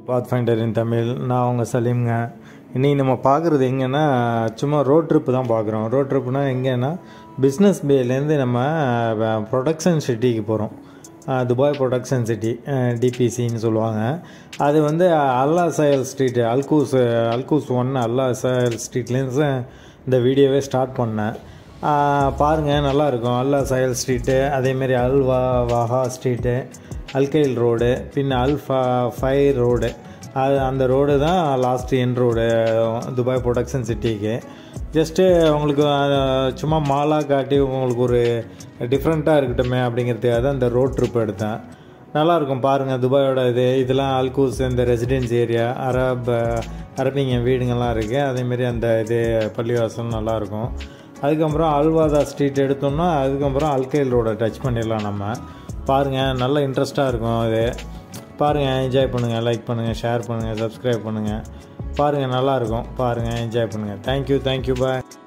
பாத் finder இன் தமிழ் நான் உங்கள் சலீம்ங்க இன்றைக்கி நம்ம பார்க்குறது எங்கன்னா சும்மா ரோட் ட்ரிப்பு தான் பார்க்குறோம் ரோட் ட்ரிப்புனா எங்கன்னா பிஸ்னஸ் பேலேருந்து நம்ம ப்ரொடக்ஷன் சிட்டிக்கு போகிறோம் துபாய் ப்ரொடக்ஷன் சிட்டி டிபிசின்னு சொல்லுவாங்க அது வந்து Al Asayel street Al Quoz Al Quoz one Al Asayel ஸ்ட்ரீட்லேருந்து இந்த வீடியோவே ஸ்டார்ட் பண்ணேன் பாருங்கள் நல்லாயிருக்கும் அல்லா சயல் ஸ்ட்ரீட்டு அதேமாரி Al Waha street Al Khail road பின் அல்ஃபா ஃபை ரோடு அது அந்த ரோடு தான் லாஸ்ட் என் ரோடு துபாய் ப்ரொடக்ஷன் சிட்டிக்கு ஜஸ்ட்டு உங்களுக்கு சும்மா மாலாக காட்டி உங்களுக்கு ஒரு டிஃப்ரெண்ட்டாக இருக்கட்டுமே அப்படிங்கிறதுக்காக தான் இந்த ரோட் ட்ரிப் எடுத்தேன் நல்லாயிருக்கும் பாருங்கள் துபாயோட இது இதெல்லாம் அல்கூஸ் இந்த ரெசிடென்ஸ் ஏரியா அரப் அரபிங்க வீடுங்கள்லாம் இருக்குது அதேமாரி அந்த இது பள்ளிவாசல் நல்லாயிருக்கும் அதுக்கப்புறம் அல்வாதா ஸ்ட்ரீட் எடுத்தோம்னா அதுக்கப்புறம் அல்கைல் ரோடை டச் பண்ணிடலாம் நம்ம பாருங்கள் நல்ல இன்ட்ரெஸ்ட்டாக இருக்கும் இது பாருங்கள் என்ஜாய் பண்ணுங்கள் லைக் பண்ணுங்கள் ஷேர் பண்ணுங்கள் சப்ஸ்கிரைப் பண்ணுங்கள் பாருங்கள் நல்லாயிருக்கும் பாருங்கள் என்ஜாய் பண்ணுங்கள் தேங்க்யூ தேங்க்யூ பாய்